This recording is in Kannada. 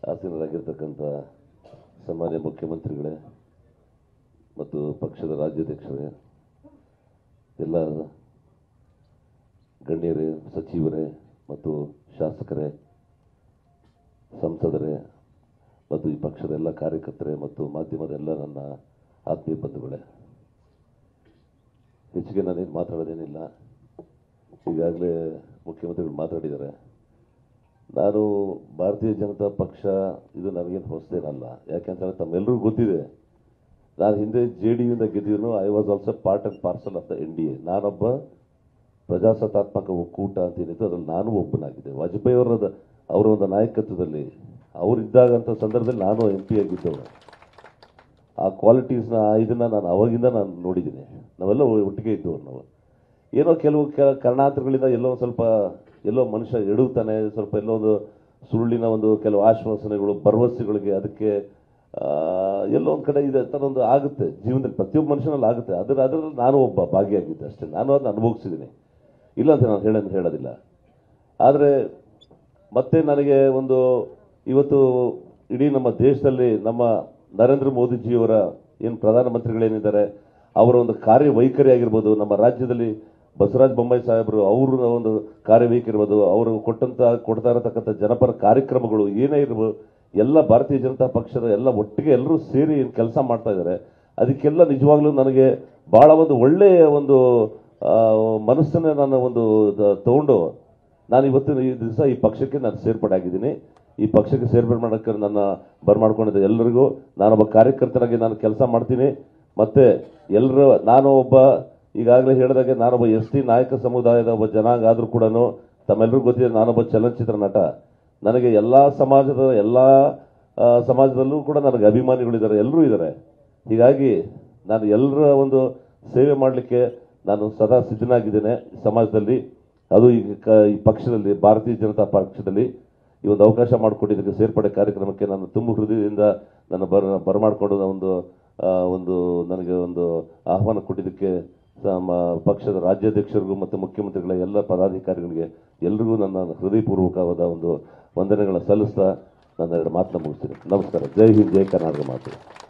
ಆಸೀನರಾಗಿರ್ತಕ್ಕಂಥ ಸನ್ಮಾನ್ಯ ಮುಖ್ಯಮಂತ್ರಿಗಳೇ ಮತ್ತು ಪಕ್ಷದ ರಾಜ್ಯಾಧ್ಯಕ್ಷರೇ ಎಲ್ಲ ಗಣ್ಯರೇ ಸಚಿವರೇ ಮತ್ತು ಶಾಸಕರೇ ಸಂಸದರೇ ಮತ್ತು ಈ ಪಕ್ಷದ ಎಲ್ಲ ಕಾರ್ಯಕರ್ತರೇ ಮತ್ತು ಮಾಧ್ಯಮದ ಎಲ್ಲ ನನ್ನ ಆತ್ಮೀಯ ಬಂಧುಗಳೇ ಹೆಚ್ಚಿಗೆ ನಾನೇನು ಮಾತಾಡೋದೇನಿಲ್ಲ ಈಗಾಗಲೇ ಮುಖ್ಯಮಂತ್ರಿಗಳು ಮಾತಾಡಿದ್ದಾರೆ ನಾನು ಭಾರತೀಯ ಜನತಾ ಪಕ್ಷ ಇದು ನನಗೇನು ಹೊಸದೇನಲ್ಲ ಯಾಕೆಂತಂದ್ರೆ ತಮ್ಮೆಲ್ಲರಿಗೂ ಗೊತ್ತಿದೆ ನಾನು ಹಿಂದೆ ಜೆ ಡಿ ಯುಯಿಂದ ಗೆದ್ದಿದ್ರು I was also part and parcel of the N D A ನಾನೊಬ್ಬ ಪ್ರಜಾಸತ್ತಾತ್ಮಕ ಒಕ್ಕೂಟ ಅಂತ ಏನಿತ್ತು ಅದ್ರಲ್ಲಿ ನಾನು ಒಬ್ಬನಾಗಿದ್ದೆ ವಾಜಪೇಯಿ ಅವರ ಅವರ ಒಂದು ನಾಯಕತ್ವದಲ್ಲಿ ಅವರಿದ್ದಾಗಂಥ ಸಂದರ್ಭದಲ್ಲಿ ನಾನು ಎಂ ಪಿ ಆಗಿದ್ದವನು ಆ ಕ್ವಾಲಿಟೀಸ್ನ ಇದನ್ನ ನಾನು ಅವಾಗಿಂದ ನಾನು ನೋಡಿದ್ದೀನಿ ನಾವೆಲ್ಲ ಒಟ್ಟಿಗೆ ಇದ್ದವರು ನಾವು ಏನೋ ಕೆಲವು ಕೆಲ ಕಾರಣಾಂತರಗಳಿಂದ ಎಲ್ಲೋ ಒಂದ್ ಸ್ವಲ್ಪ ಎಲ್ಲೋ ಮನುಷ್ಯ ಎಡುತ್ತಾನೆ ಸ್ವಲ್ಪ ಎಲ್ಲೋ ಒಂದು ಸುಳ್ಳಿನ ಒಂದು ಕೆಲವು ಆಶ್ವಾಸನೆಗಳು ಭರವಸೆಗಳಿಗೆ ಅದಕ್ಕೆ ಆ, ಎಲ್ಲೋ ಒಂದು ಕಡೆ ಇದೆ ಥರ ಒಂದು ಆಗುತ್ತೆ ಜೀವನದಲ್ಲಿ ಪ್ರತಿಯೊಬ್ಬ ಮನುಷ್ಯನಲ್ಲಿ ಆಗುತ್ತೆ ಅದ್ರ ಅದರಲ್ಲಿ ನಾನು ಒಬ್ಬ ಭಾಗಿಯಾಗಿದ್ದೆ ಅಷ್ಟೇ ನಾನು ಅದನ್ನ ಅನುಭವಿಸಿದ್ದೀನಿ ಇಲ್ಲ ಅಂತ ನಾನು ಹೇಳ ಹೇಳೋದಿಲ್ಲ ಆದರೆ ಮತ್ತೆ ನನಗೆ ಒಂದು ಇವತ್ತು ಇಡೀ ನಮ್ಮ ದೇಶದಲ್ಲಿ ನಮ್ಮ ನರೇಂದ್ರ ಮೋದಿಜಿಯವರ ಏನು ಪ್ರಧಾನಮಂತ್ರಿಗಳೇನಿದ್ದಾರೆ ಅವರ ಒಂದು ಕಾರ್ಯವೈಖರಿ ಆಗಿರ್ಬೋದು ನಮ್ಮ ರಾಜ್ಯದಲ್ಲಿ ಬಸವರಾಜ ಬೊಮ್ಮಾಯಿ ಸಾಹೇಬರು ಅವ್ರ ಒಂದು ಕಾರ್ಯವೈಖರಿ ಇರ್ಬೋದು ಅವರು ಕೊಟ್ಟಂತ ಕೊಡ್ತಾ ಇರತಕ್ಕಂಥ ಜನಪರ ಕಾರ್ಯಕ್ರಮಗಳು ಏನೇ ಇರ್ಬೋದು ಎಲ್ಲ ಭಾರತೀಯ ಜನತಾ ಪಕ್ಷದ ಎಲ್ಲ ಒಟ್ಟಿಗೆ ಎಲ್ಲರೂ ಸೇರಿ ಕೆಲಸ ಮಾಡ್ತಾ ಇದ್ದಾರೆ ಅದಕ್ಕೆಲ್ಲ ನಿಜವಾಗ್ಲೂ ನನಗೆ ಬಹಳ ಒಂದು ಒಳ್ಳೆಯ ಒಂದು ಆ, ಮನಸ್ಸನ್ನ ನಾನು ಒಂದು ದ- ತಗೊಂಡು ನಾನು ಇವತ್ತಿನ ಈ ದಿವಸ ಈ ಪಕ್ಷಕ್ಕೆ ನಾನು ಸೇರ್ಪಡೆ ಆಗಿದ್ದೀನಿ ಈ ಪಕ್ಷಕ್ಕೆ ಸೇರ್ಪಡೆ ಮಾಡೋಕ್ಕೆ ನನ್ನ ಬರಮಾಡ್ಕೊಂಡಿದ್ದ ಎಲ್ಲರಿಗೂ ನಾನೊಬ್ಬ ಕಾರ್ಯಕರ್ತನಾಗಿ ನಾನು ಕೆಲಸ ಮಾಡ್ತೀನಿ ಮತ್ತೆ ಎಲ್ಲರೂ ನಾನು ಒಬ್ಬ ಈಗಾಗಲೇ ಹೇಳಿದಾಗೆ ನಾನೊಬ್ಬ ಎಸ್ ಟಿ ನಾಯಕ ಸಮುದಾಯದ ಒಬ್ಬ ಜನಾಂಗ ಆದರೂ ಕೂಡ ತಮ್ಮೆಲ್ಲರಿಗೂ ಗೊತ್ತಿದೆ ನಾನೊಬ್ಬ ಚಲನಚಿತ್ರ ನಟ ನನಗೆ ಎಲ್ಲ ಸಮಾಜದ ಎಲ್ಲ ಆ, ಸಮಾಜದಲ್ಲೂ ಕೂಡ ನನಗೆ ಅಭಿಮಾನಿಗಳಿದ್ದಾರೆ ಎಲ್ಲರೂ ಇದ್ದಾರೆ ಹೀಗಾಗಿ ನಾನು ಎಲ್ಲರ ಒಂದು ಸೇವೆ ಮಾಡಲಿಕ್ಕೆ ನಾನು ಸದಾ ಸಿದ್ಧನಾಗಿದ್ದೇನೆ ಸಮಾಜದಲ್ಲಿ ಅದು ಈ ಕ- ಈ ಪಕ್ಷದಲ್ಲಿ ಭಾರತೀಯ ಜನತಾ ಪಕ್ಷದಲ್ಲಿ ಈ ಒಂದು ಅವಕಾಶ ಮಾಡಿಕೊಟ್ಟಿದ್ದಕ್ಕೆ ಸೇರ್ಪಡೆ ಕಾರ್ಯಕ್ರಮಕ್ಕೆ ನಾನು ತುಂಬ ಹೃದಯದಿಂದ ನನ್ನ ಬರ ಬರಮಾಡಿಕೊಂಡು ಒಂದು ಆ, ಒಂದು ನನಗೆ ಒಂದು ಆಹ್ವಾನ ಕೊಟ್ಟಿದ್ದಕ್ಕೆ ನಮ್ಮ ಪಕ್ಷದ ರಾಜ್ಯಾಧ್ಯಕ್ಷರಿಗೂ ಮತ್ತು ಮುಖ್ಯಮಂತ್ರಿಗಳ ಎಲ್ಲ ಪದಾಧಿಕಾರಿಗಳಿಗೆ ಎಲ್ರಿಗೂ ನನ್ನ ಹೃದಯಪೂರ್ವಕವಾದ ಒಂದು ವಂದನೆಗಳನ್ನ ಸಲ್ಲಿಸ್ತಾ ನನ್ನ ಎರಡು ಮಾತನ್ನ ಮುಗಿಸ್ತೀನಿ ನಮಸ್ಕಾರ ಜೈ ಹಿಂದ್ ಜೈ ಕರ್ನಾಟಕ ಮಾತು